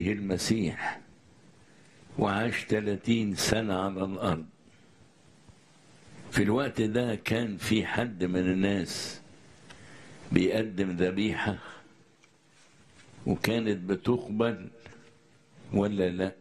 المسيح وعاش 30 سنة على الأرض في الوقت ده كان في حد من الناس بيقدم ذبيحة وكانت بتقبل ولا لا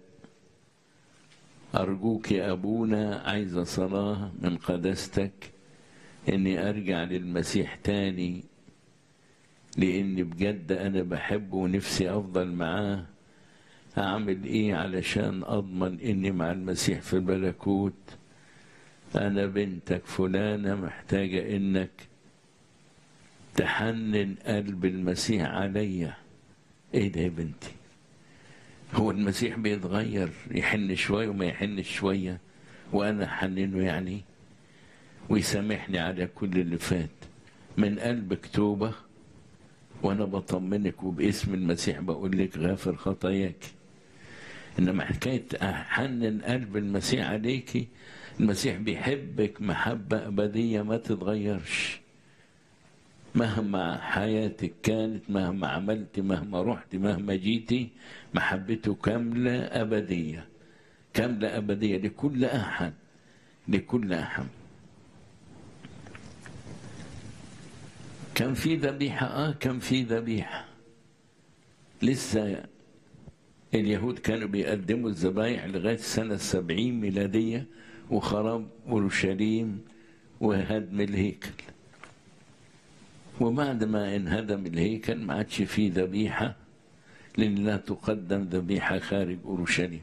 أرجوك يا أبونا عايزة صلاة من قداستك إني أرجع للمسيح تاني لأني بجد أنا بحبه ونفسي أفضل معاه أعمل إيه علشان أضمن إني مع المسيح في الملكوت أنا بنتك فلانة محتاجة إنك تحنن قلب المسيح عليا إيه ده يا بنتي هو المسيح بيتغير يحن شوية وما يحنش شوية وأنا أحننه يعني ويسامحني على كل اللي فات من قلبك توبة وأنا بطمنك وباسم المسيح بقول لك غافر خطاياك إنما حكاية أحنن قلب المسيح عليكي المسيح بيحبك محبة أبدية ما تتغيرش مهما حياتك كانت مهما عملت مهما رحت مهما جيتي محبته كاملة أبدية كاملة أبدية لكل أحد لكل أحد كان في ذبيحة آه كان في ذبيحة لسه اليهود كانوا بيقدموا الذبايح لغاية سنة سبعين ميلادية وخراب أورشليم وهدم الهيكل وبعد ما انهدم الهيكل ما عادش فيه ذبيحة لأن لا تقدم ذبيحة خارج أورشليم